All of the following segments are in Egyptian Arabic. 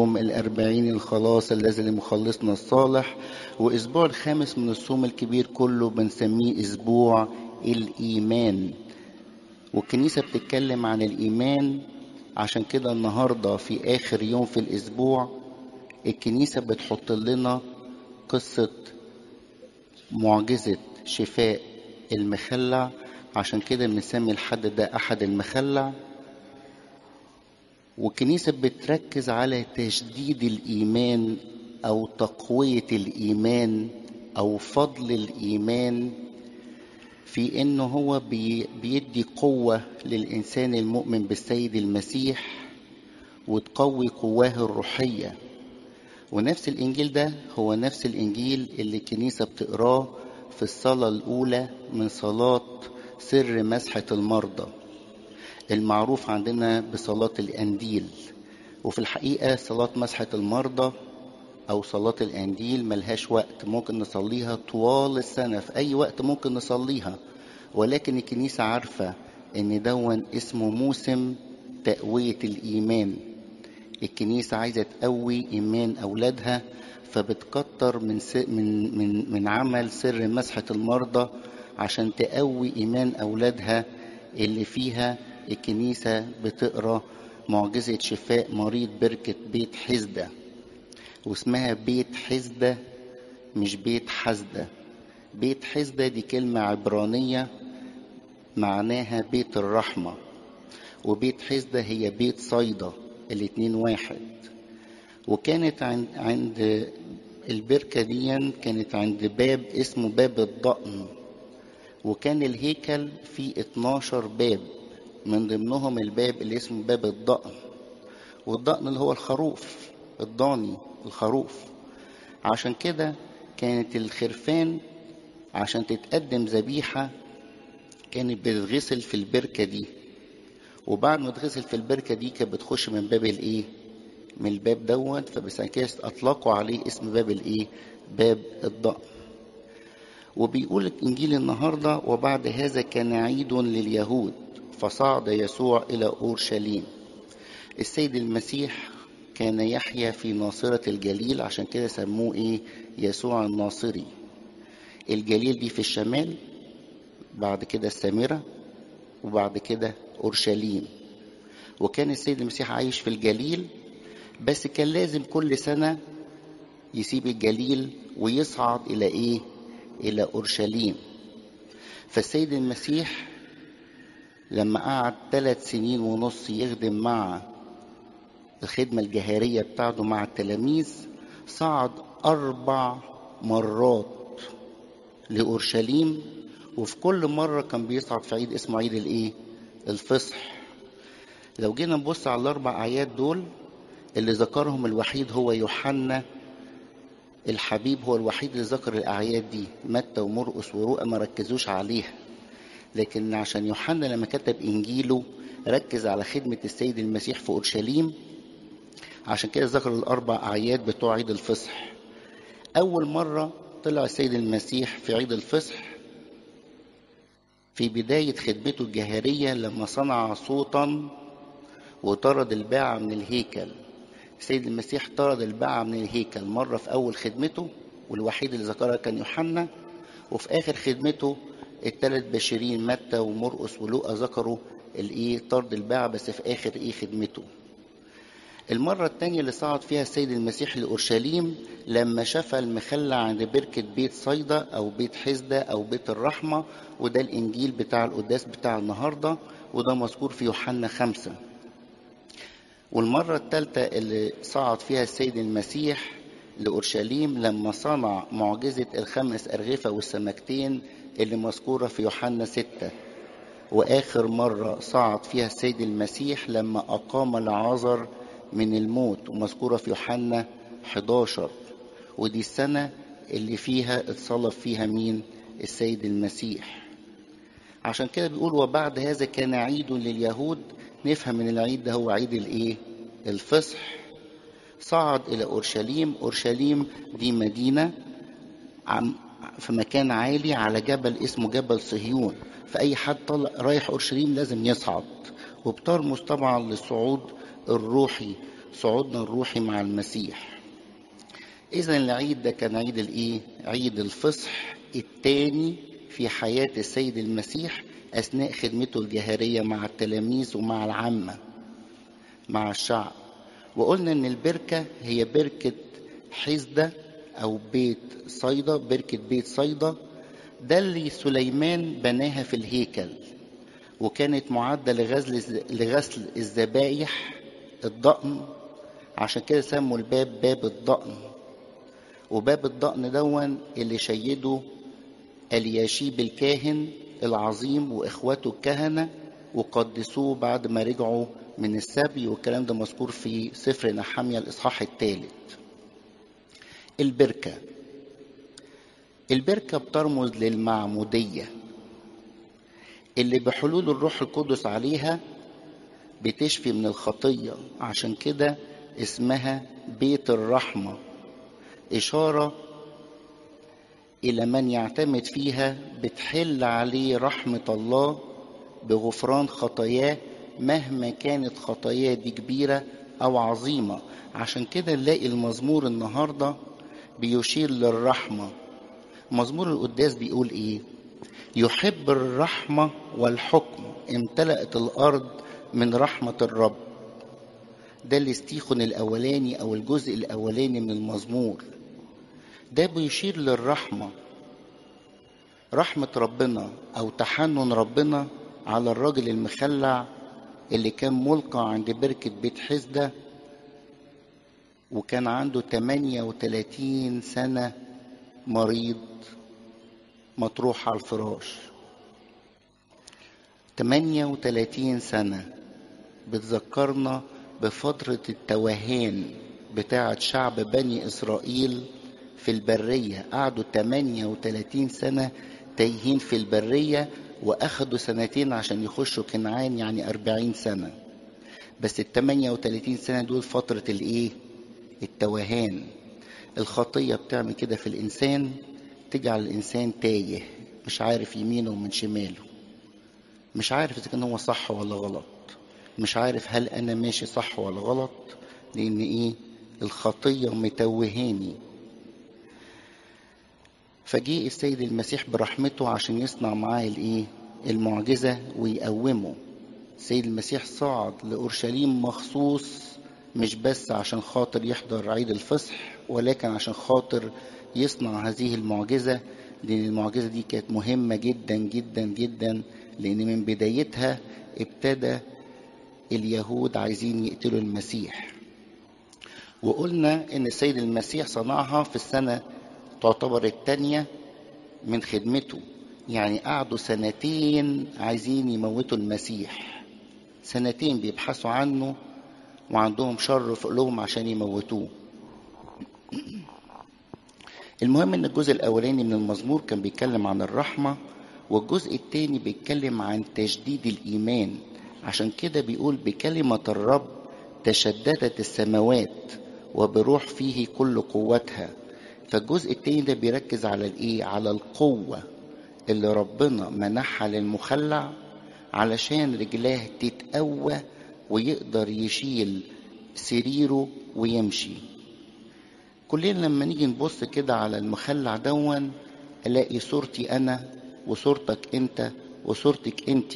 صوم الأربعين الخلاص الذي لمخلصنا الصالح وأسبوع الخامس من الصوم الكبير كله بنسميه أسبوع الإيمان والكنيسة بتتكلم عن الإيمان عشان كده النهاردة في آخر يوم في الأسبوع الكنيسة بتحط لنا قصة معجزة شفاء المخلع عشان كده بنسمي الحد ده أحد المخلع والكنيسة بتركز على تشديد الإيمان أو تقوية الإيمان أو فضل الإيمان في إنه هو بي بيدي قوة للإنسان المؤمن بالسيد المسيح وتقوي قواه الروحية ونفس الإنجيل ده هو نفس الإنجيل اللي الكنيسة بتقراه في الصلاة الأولى من صلاة سر مسحة المرضى المعروف عندنا بصلاة الأنديل وفي الحقيقة صلاة مسحة المرضى أو صلاة الأنديل ملهاش وقت ممكن نصليها طوال السنة في أي وقت ممكن نصليها ولكن الكنيسة عارفة إن دون اسمه موسم تقوية الإيمان الكنيسة عايزة تقوي إيمان أولادها فبتكتر من من من من عمل سر مسحة المرضى عشان تقوي إيمان أولادها اللي فيها الكنيسة بتقرا معجزة شفاء مريض بركة بيت حزدة واسمها بيت حزدة مش بيت حزدة بيت حزدة دي كلمة عبرانية معناها بيت الرحمة وبيت حزدة هي بيت صيدا الاتنين واحد وكانت عند, عند البركة دي كانت عند باب اسمه باب الضأن وكان الهيكل فيه 12 باب من ضمنهم الباب اللي اسمه باب الضأن والضأن اللي هو الخروف الضاني الخروف عشان كده كانت الخرفان عشان تتقدم ذبيحة كانت بتتغسل في البركة دي وبعد ما تغسل في البركة دي كانت بتخش من باب الايه من الباب دوت فبس كده اطلقوا عليه اسم باب الايه باب الضأن وبيقول انجيل النهارده وبعد هذا كان عيد لليهود فصعد يسوع الى اورشليم السيد المسيح كان يحيا في ناصرة الجليل عشان كده سموه ايه يسوع الناصري الجليل دي في الشمال بعد كده السامرة وبعد كده أورشليم وكان السيد المسيح عايش في الجليل بس كان لازم كل سنة يسيب الجليل ويصعد إلى إيه؟ إلى أورشليم فالسيد المسيح لما قعد ثلاث سنين ونص يخدم مع الخدمة الجهارية بتاعته مع التلاميذ صعد أربع مرات لأورشليم وفي كل مرة كان بيصعد في عيد اسمه عيد الإيه؟ الفصح لو جينا نبص على الأربع آيات دول اللي ذكرهم الوحيد هو يوحنا الحبيب هو الوحيد اللي ذكر الأعياد دي متى ومرقس ورؤى ما ركزوش عليها لكن عشان يوحنا لما كتب إنجيله ركز على خدمة السيد المسيح في أورشليم عشان كده ذكر الأربع أعياد بتوع عيد الفصح أول مرة طلع السيد المسيح في عيد الفصح في بداية خدمته الجهارية لما صنع صوتا وطرد الباعة من الهيكل السيد المسيح طرد الباعة من الهيكل مرة في أول خدمته والوحيد اللي ذكرها كان يوحنا وفي آخر خدمته الثلاث بشرين متى ومرقس ولوقا ذكروا الايه طرد الباعة بس في آخر ايه خدمته المرة الثانية اللي صعد فيها السيد المسيح لأورشليم لما شفى المخلع عند بركة بيت صيدا أو بيت حزدة أو بيت الرحمة وده الإنجيل بتاع القداس بتاع النهاردة وده مذكور في يوحنا خمسة والمرة الثالثة اللي صعد فيها السيد المسيح لأورشليم لما صنع معجزة الخمس أرغفة والسمكتين اللي مذكورة في يوحنا ستة وآخر مرة صعد فيها السيد المسيح لما أقام العازر من الموت ومذكورة في يوحنا 11 ودي السنة اللي فيها اتصلب فيها مين السيد المسيح عشان كده بيقول وبعد هذا كان عيد لليهود نفهم من العيد ده هو عيد الايه الفصح صعد الى اورشليم اورشليم دي مدينه عم في مكان عالي على جبل اسمه جبل صهيون فاي حد طلع رايح اورشليم لازم يصعد وبترمز طبعا للصعود الروحي صعودنا الروحي مع المسيح اذا العيد ده كان عيد الايه عيد الفصح الثاني في حياة السيد المسيح اثناء خدمته الجهارية مع التلاميذ ومع العامة مع الشعب وقلنا ان البركة هي بركة حزدة او بيت صيدا بركة بيت صيدا ده اللي سليمان بناها في الهيكل وكانت معدة لغسل لغسل الذبايح الضأن عشان كده سموا الباب باب الضأن وباب الضأن دون اللي شيده الياشيب الكاهن العظيم واخواته الكهنه وقدسوه بعد ما رجعوا من السبي والكلام ده مذكور في سفر نحمية الاصحاح الثالث البركه البركه بترمز للمعموديه اللي بحلول الروح القدس عليها بتشفي من الخطيه عشان كده اسمها بيت الرحمه اشاره الى من يعتمد فيها بتحل عليه رحمه الله بغفران خطاياه مهما كانت خطاياه دي كبيره او عظيمه عشان كده نلاقي المزمور النهارده بيشير للرحمه مزمور القداس بيقول ايه يحب الرحمه والحكم امتلأت الارض من رحمه الرب ده الاستيخن الاولاني او الجزء الاولاني من المزمور ده بيشير للرحمة رحمة ربنا أو تحنن ربنا على الراجل المخلع اللي كان ملقى عند بركة بيت حزدة وكان عنده 38 سنة مريض مطروح على الفراش 38 سنة بتذكرنا بفترة التوهان بتاعة شعب بني إسرائيل في البرية قعدوا 38 سنة تايهين في البرية وأخدوا سنتين عشان يخشوا كنعان يعني 40 سنة بس ال 38 سنة دول فترة الإيه؟ التوهان الخطية بتعمل كده في الإنسان تجعل الإنسان تايه مش عارف يمينه ومن شماله مش عارف إذا كان هو صح ولا غلط مش عارف هل أنا ماشي صح ولا غلط لأن إيه الخطية متوهاني فجاء السيد المسيح برحمته عشان يصنع معاه الايه المعجزه ويقومه السيد المسيح صعد لاورشليم مخصوص مش بس عشان خاطر يحضر عيد الفصح ولكن عشان خاطر يصنع هذه المعجزه لان المعجزه دي كانت مهمه جدا جدا جدا لان من بدايتها ابتدى اليهود عايزين يقتلوا المسيح وقلنا ان السيد المسيح صنعها في السنه تعتبر التانية من خدمته يعني قعدوا سنتين عايزين يموتوا المسيح سنتين بيبحثوا عنه وعندهم شر في قلوبهم عشان يموتوه المهم ان الجزء الاولاني من المزمور كان بيتكلم عن الرحمه والجزء الثاني بيتكلم عن تجديد الايمان عشان كده بيقول بكلمه الرب تشددت السماوات وبروح فيه كل قوتها فالجزء التاني ده بيركز على الايه على القوة اللي ربنا منحها للمخلع علشان رجلاه تتقوى ويقدر يشيل سريره ويمشي كلنا لما نيجي نبص كده على المخلع دون الاقي صورتي انا وصورتك انت وصورتك انت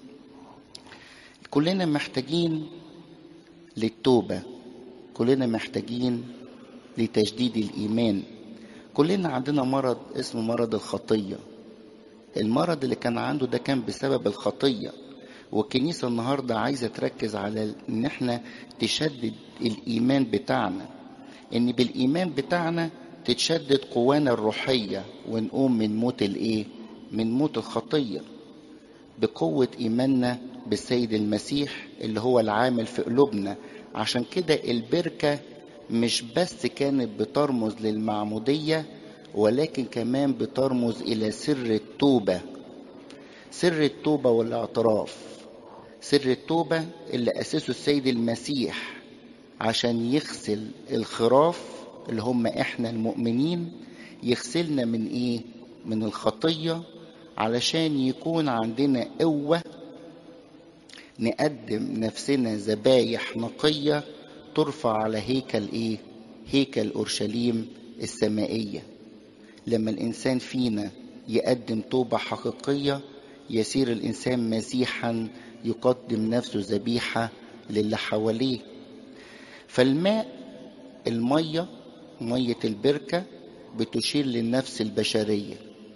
كلنا محتاجين للتوبة كلنا محتاجين لتجديد الإيمان كلنا عندنا مرض اسمه مرض الخطية المرض اللي كان عنده ده كان بسبب الخطية والكنيسة النهاردة عايزة تركز على ان احنا تشدد الإيمان بتاعنا ان بالإيمان بتاعنا تتشدد قوانا الروحية ونقوم من موت الايه من موت الخطية بقوة إيماننا بالسيد المسيح اللي هو العامل في قلوبنا عشان كده البركة مش بس كانت بترمز للمعمودية ولكن كمان بترمز إلى سر التوبة سر التوبة والاعتراف سر التوبة اللي أسسه السيد المسيح عشان يغسل الخراف اللي هم إحنا المؤمنين يغسلنا من إيه؟ من الخطية علشان يكون عندنا قوة نقدم نفسنا ذبايح نقية ترفع على هيكل ايه هيكل اورشليم السمائيه لما الانسان فينا يقدم توبه حقيقيه يصير الانسان مسيحا يقدم نفسه ذبيحه للي حواليه فالماء الميه ميه البركه بتشير للنفس البشريه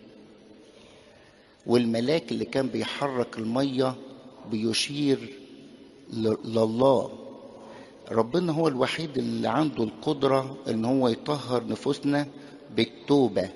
والملاك اللي كان بيحرك الميه بيشير لله ربنا هو الوحيد اللي عنده القدرة ان هو يطهر نفوسنا بالتوبة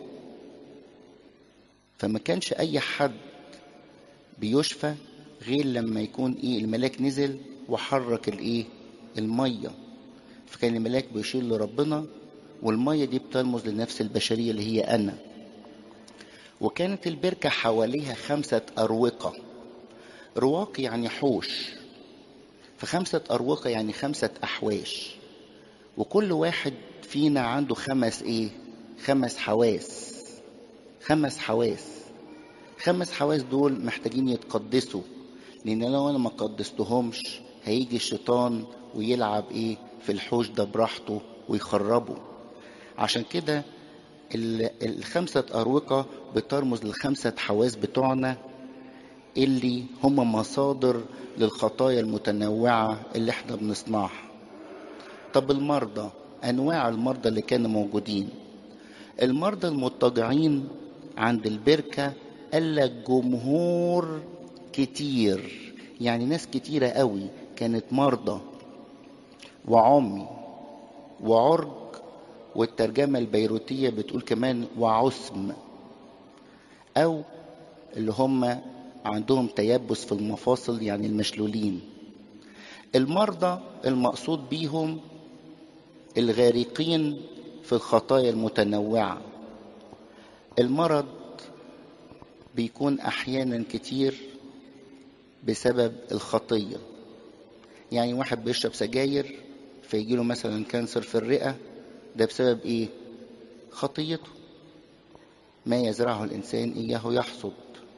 فما كانش اي حد بيشفى غير لما يكون ايه الملاك نزل وحرك الايه المية فكان الملاك بيشير لربنا والمية دي بترمز للنفس البشرية اللي هي انا وكانت البركة حواليها خمسة أروقة رواق يعني حوش فخمسة أروقة يعني خمسة أحواش وكل واحد فينا عنده خمس إيه؟ خمس حواس خمس حواس خمس حواس دول محتاجين يتقدسوا لأن لو أنا ما قدستهمش هيجي الشيطان ويلعب إيه في الحوش ده براحته ويخربه عشان كده الخمسة أروقة بترمز للخمسة حواس بتوعنا اللي هم مصادر للخطايا المتنوعة اللي احنا بنصنعها طب المرضى أنواع المرضى اللي كانوا موجودين المرضى المضطجعين عند البركة قال لك جمهور كتير يعني ناس كتيرة قوي كانت مرضى وعمي وعرج والترجمة البيروتية بتقول كمان وعسم أو اللي هم عندهم تيبس في المفاصل يعني المشلولين المرضى المقصود بيهم الغارقين في الخطايا المتنوعة المرض بيكون أحيانا كتير بسبب الخطية يعني واحد بيشرب سجاير فيجيله مثلا كانسر في الرئة ده بسبب ايه خطيته ما يزرعه الإنسان إياه يحصد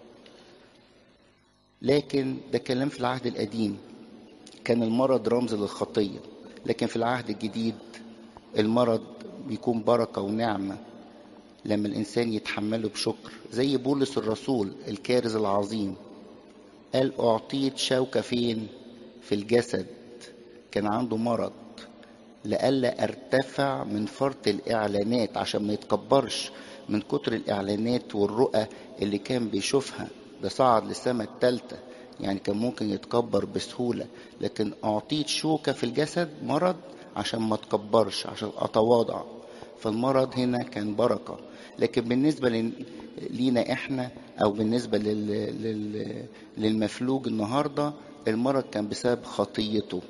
لكن ده كلام في العهد القديم كان المرض رمز للخطية لكن في العهد الجديد المرض بيكون بركة ونعمة لما الإنسان يتحمله بشكر زي بولس الرسول الكارز العظيم قال أعطيت شوكة فين في الجسد كان عنده مرض لئلا ارتفع من فرط الإعلانات عشان ما يتكبرش من كتر الإعلانات والرؤى اللي كان بيشوفها ده صعد للسماء الثالثة يعني كان ممكن يتكبر بسهولة لكن أعطيت شوكة في الجسد مرض عشان ما تكبرش عشان أتواضع فالمرض هنا كان بركة لكن بالنسبة لينا إحنا أو بالنسبة لل... لل... للمفلوج النهاردة المرض كان بسبب خطيته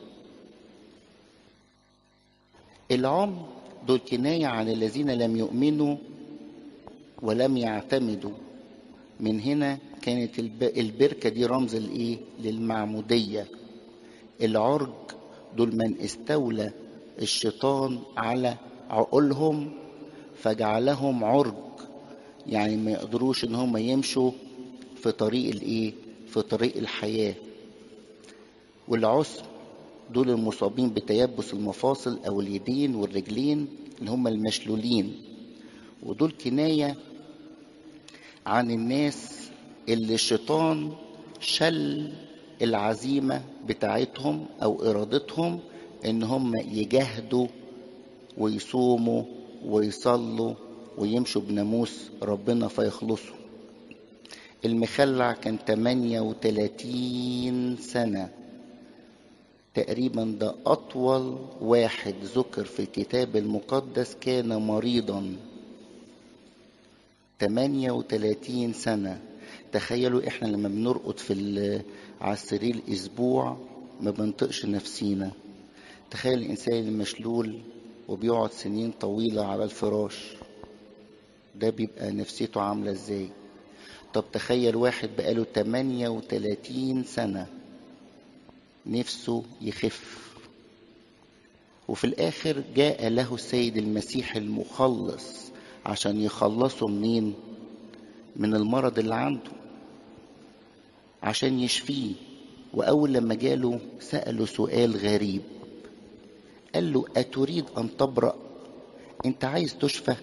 العم دول كناية عن الذين لم يؤمنوا ولم يعتمدوا من هنا كانت البركة دي رمز الايه للمعمودية العرج دول من استولى الشيطان على عقولهم فجعلهم عرج يعني ما يقدروش ان هم يمشوا في طريق الايه في طريق الحياة والعسر دول المصابين بتيبس المفاصل او اليدين والرجلين اللي هم المشلولين ودول كناية عن الناس اللي الشيطان شل العزيمة بتاعتهم أو إرادتهم إن هم يجاهدوا ويصوموا ويصلوا ويمشوا بناموس ربنا فيخلصوا المخلع كان 38 سنة تقريبا ده أطول واحد ذكر في الكتاب المقدس كان مريضا 38 سنة تخيلوا احنا لما بنرقد في على السرير اسبوع ما بنطقش نفسينا تخيل الانسان المشلول وبيقعد سنين طويلة على الفراش ده بيبقى نفسيته عاملة ازاي طب تخيل واحد بقاله 38 سنة نفسه يخف وفي الآخر جاء له السيد المسيح المخلص عشان يخلصه منين من المرض اللي عنده عشان يشفيه وأول لما جاله سأله سؤال غريب قال له أتريد أن تبرأ أنت عايز تشفى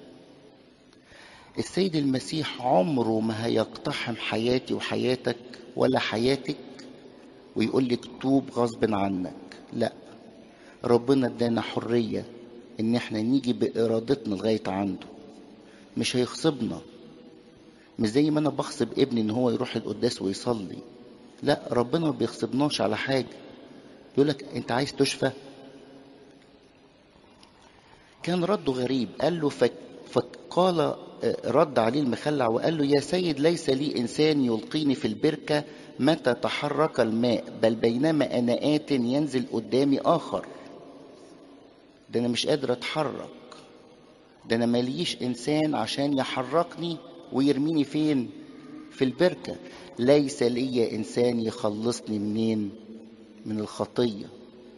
السيد المسيح عمره ما هيقتحم حياتي وحياتك ولا حياتك ويقول لك توب غصب عنك لا ربنا ادانا حرية ان احنا نيجي بارادتنا لغاية عنده مش هيغصبنا مش زي ما انا بغصب ابني ان هو يروح القداس ويصلي لا ربنا ما بيغصبناش على حاجة يقول لك انت عايز تشفى كان رده غريب قال له فك فقال رد عليه المخلع وقال له يا سيد ليس لي انسان يلقيني في البركه متى تحرك الماء بل بينما انا ات ينزل قدامي اخر ده انا مش قادر اتحرك ده انا ماليش انسان عشان يحركني ويرميني فين في البركه ليس لي انسان يخلصني منين من الخطيه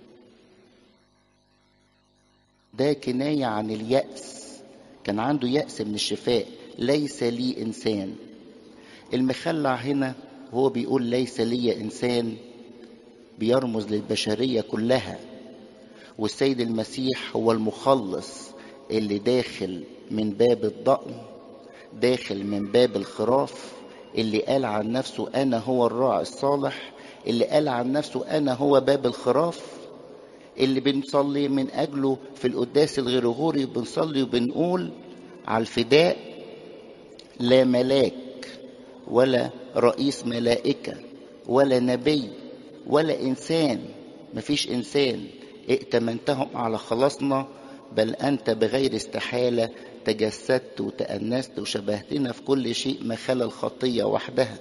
ده كنايه عن الياس كان عنده يأس من الشفاء ليس لي إنسان المخلع هنا هو بيقول ليس لي إنسان بيرمز للبشرية كلها والسيد المسيح هو المخلص اللي داخل من باب الضأن داخل من باب الخراف اللي قال عن نفسه أنا هو الراعي الصالح اللي قال عن نفسه أنا هو باب الخراف اللي بنصلي من أجله في القداس الغرغوري بنصلي وبنقول على الفداء لا ملاك ولا رئيس ملائكة ولا نبي ولا إنسان مفيش إنسان ائتمنتهم على خلاصنا بل أنت بغير استحالة تجسدت وتأنست وشبهتنا في كل شيء ما خلا الخطية وحدها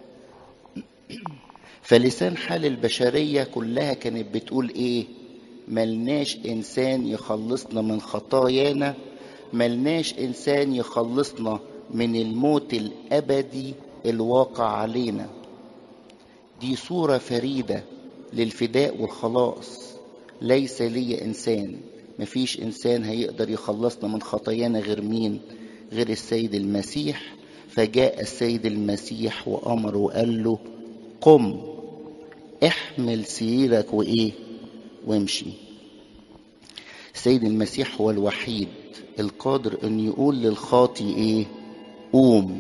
فلسان حال البشرية كلها كانت بتقول إيه ملناش إنسان يخلصنا من خطايانا ملناش إنسان يخلصنا من الموت الأبدي الواقع علينا دي صورة فريدة للفداء والخلاص ليس لي إنسان مفيش إنسان هيقدر يخلصنا من خطايانا غير مين غير السيد المسيح فجاء السيد المسيح وأمر وقال له قم احمل سريرك وإيه وامشي السيد المسيح هو الوحيد القادر ان يقول للخاطي ايه قوم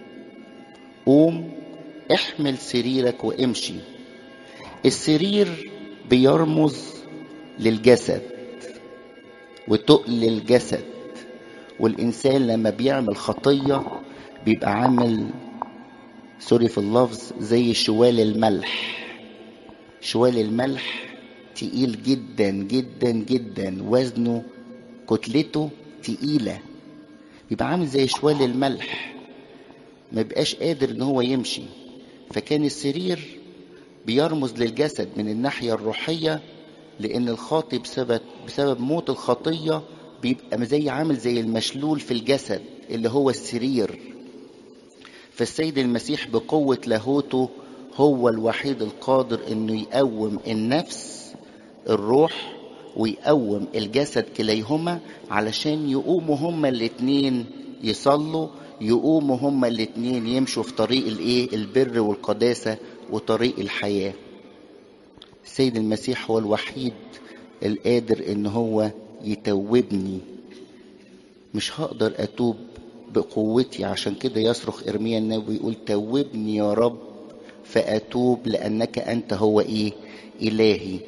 قوم احمل سريرك وامشي السرير بيرمز للجسد وتقل الجسد والانسان لما بيعمل خطيه بيبقى عامل سوري في اللفظ زي شوال الملح شوال الملح تقيل جدا جدا جدا وزنه كتلته تقيلة بيبقى عامل زي شوال الملح ما بيبقاش قادر ان هو يمشي فكان السرير بيرمز للجسد من الناحية الروحية لأن الخاطي بسبب بسبب موت الخطية بيبقى زي عامل زي المشلول في الجسد اللي هو السرير فالسيد المسيح بقوة لاهوته هو الوحيد القادر انه يقوم النفس الروح ويقوم الجسد كليهما علشان يقوموا هما الاتنين يصلوا يقوموا هما الاتنين يمشوا في طريق الايه البر والقداسة وطريق الحياة السيد المسيح هو الوحيد القادر ان هو يتوبني مش هقدر اتوب بقوتي عشان كده يصرخ ارميا النبي يقول توبني يا رب فاتوب لانك انت هو ايه الهي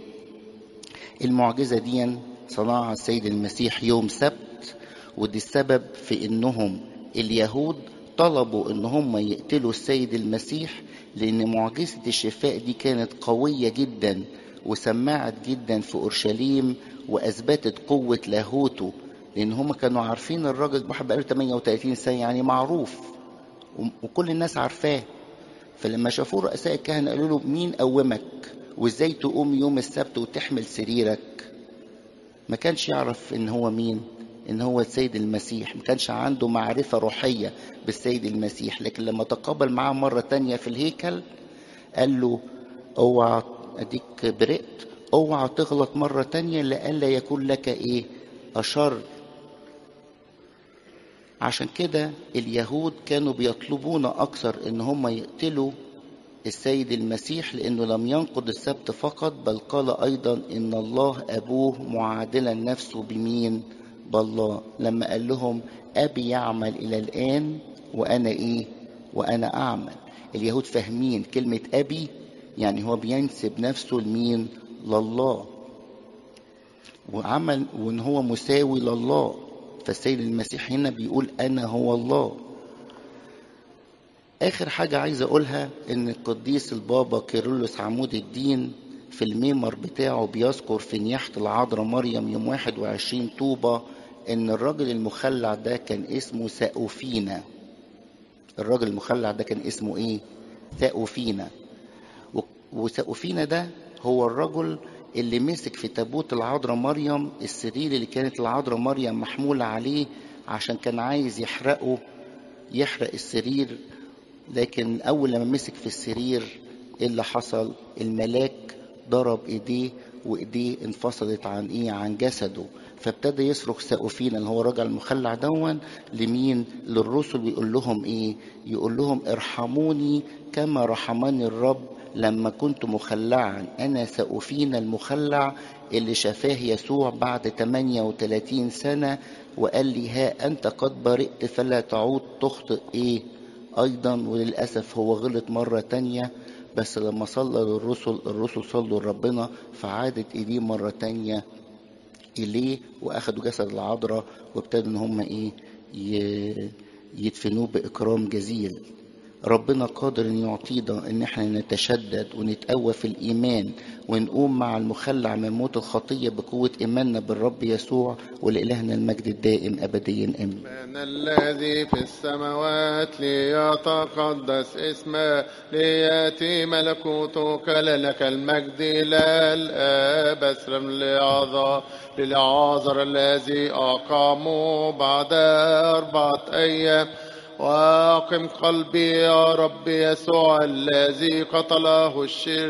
المعجزه دي صنعها السيد المسيح يوم سبت ودي السبب في انهم اليهود طلبوا ان هم يقتلوا السيد المسيح لان معجزه الشفاء دي كانت قويه جدا وسمعت جدا في اورشليم واثبتت قوه لاهوته لان هم كانوا عارفين الراجل واحد بقاله 38 سنه يعني معروف وكل الناس عارفاه فلما شافوه رؤساء الكهنه قالوا له مين قومك وازاي تقوم يوم السبت وتحمل سريرك ما كانش يعرف ان هو مين ان هو السيد المسيح ما كانش عنده معرفة روحية بالسيد المسيح لكن لما تقابل معاه مرة تانية في الهيكل قال له اوعى اديك برقت اوعى تغلط مرة تانية لئلا يكون لك ايه اشر عشان كده اليهود كانوا بيطلبون اكثر ان هم يقتلوا السيد المسيح لأنه لم ينقض السبت فقط بل قال أيضا إن الله أبوه معادلا نفسه بمين بالله لما قال لهم أبي يعمل إلى الآن وأنا إيه وأنا أعمل اليهود فاهمين كلمة أبي يعني هو بينسب نفسه لمين لله وعمل وان هو مساوي لله فالسيد المسيح هنا بيقول انا هو الله اخر حاجة عايز اقولها ان القديس البابا كيرلس عمود الدين في الميمر بتاعه بيذكر في نياحة العذراء مريم يوم 21 طوبة ان الراجل المخلع ده كان اسمه ساوفينا الراجل المخلع ده كان اسمه ايه ثاؤفينا وساؤفينا ده هو الرجل اللي مسك في تابوت العذراء مريم السرير اللي كانت العذراء مريم محمولة عليه عشان كان عايز يحرقه يحرق السرير لكن أول لما مسك في السرير إيه اللي حصل الملاك ضرب إيديه وإيديه انفصلت عن إيه عن جسده فابتدى يصرخ ساؤفينا اللي هو الراجل المخلع دون لمين للرسل ويقول لهم ايه يقول لهم ارحموني كما رحمني الرب لما كنت مخلعا انا ساؤفينا المخلع اللي شفاه يسوع بعد 38 سنة وقال لي ها انت قد برئت فلا تعود تخطئ ايه ايضا وللاسف هو غلط مرة تانية بس لما صلى للرسل الرسل صلوا لربنا فعادت ايديه مرة تانية اليه واخدوا جسد العذراء وابتدوا ان هم ايه يدفنوه باكرام جزيل ربنا قادر ان يعطينا ان احنا نتشدد ونتقوى في الايمان ونقوم مع المخلع من موت الخطيه بقوه ايماننا بالرب يسوع ولالهنا المجد الدائم ابديا امين من الذي في السماوات ليتقدس اسمه لياتي ملكوتك لك المجد الى الاب اسلم لعذر للعازر الذي اقاموا بعد اربعه ايام واقم قلبي يا رب يسوع الذي قتله الشر